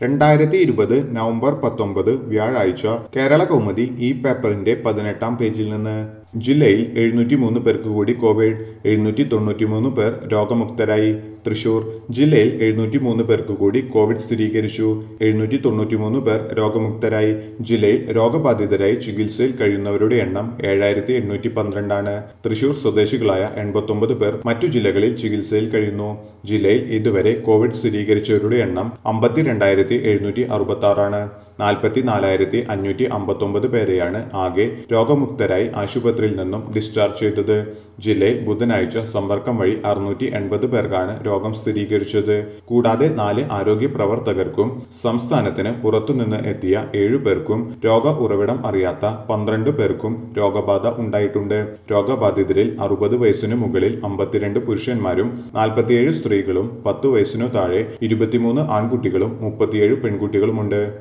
രണ്ടായിരത്തി ഇരുപത് നവംബർ പത്തൊമ്പത് വ്യാഴാഴ്ച കേരള കൗമുദി ഈ പേപ്പറിന്റെ പതിനെട്ടാം പേജിൽ നിന്ന് ജില്ലയിൽ എഴുന്നൂറ്റി മൂന്ന് പേർക്ക് കൂടി കോവിഡ് എഴുന്നൂറ്റി തൊണ്ണൂറ്റി മൂന്ന് പേർ രോഗമുക്തരായി തൃശൂർ ജില്ലയിൽ എഴുന്നൂറ്റി മൂന്ന് പേർക്ക് കൂടി കോവിഡ് സ്ഥിരീകരിച്ചു എഴുന്നൂറ്റി തൊണ്ണൂറ്റി മൂന്ന് പേർ രോഗമുക്തരായി ജില്ലയിൽ രോഗബാധിതരായി ചികിത്സയിൽ കഴിയുന്നവരുടെ എണ്ണം ഏഴായിരത്തി എണ്ണൂറ്റി പന്ത്രണ്ടാണ് തൃശൂർ സ്വദേശികളായ എൺപത്തൊമ്പത് പേർ മറ്റു ജില്ലകളിൽ ചികിത്സയിൽ കഴിയുന്നു ജില്ലയിൽ ഇതുവരെ കോവിഡ് സ്ഥിരീകരിച്ചവരുടെ എണ്ണം അമ്പത്തിരണ്ടായിരത്തി എഴുന്നൂറ്റി അറുപത്തി ആറാണ് നാൽപ്പത്തി നാലായിരത്തി അഞ്ഞൂറ്റി അമ്പത്തൊമ്പത് പേരെയാണ് ആകെ രോഗമുക്തരായി ആശുപത്രിയിൽ നിന്നും ഡിസ്ചാർജ് ചെയ്തത് ജില്ലയിൽ ബുധനാഴ്ച സമ്പർക്കം വഴി അറുന്നൂറ്റി എൺപത് പേർക്കാണ് രോഗം സ്ഥിരീകരിച്ചത് കൂടാതെ നാല് ആരോഗ്യ പ്രവർത്തകർക്കും സംസ്ഥാനത്തിന് പുറത്തുനിന്ന് എത്തിയ ഏഴു പേർക്കും രോഗ ഉറവിടം അറിയാത്ത പന്ത്രണ്ട് പേർക്കും രോഗബാധ ഉണ്ടായിട്ടുണ്ട് രോഗബാധിതരിൽ അറുപത് വയസ്സിനു മുകളിൽ അമ്പത്തിരണ്ട് പുരുഷന്മാരും നാൽപ്പത്തിയേഴ് സ്ത്രീകളും പത്ത് വയസ്സിനു താഴെ ഇരുപത്തിമൂന്ന് ആൺകുട്ടികളും മുപ്പത്തിയേഴ് പെൺകുട്ടികളുമുണ്ട്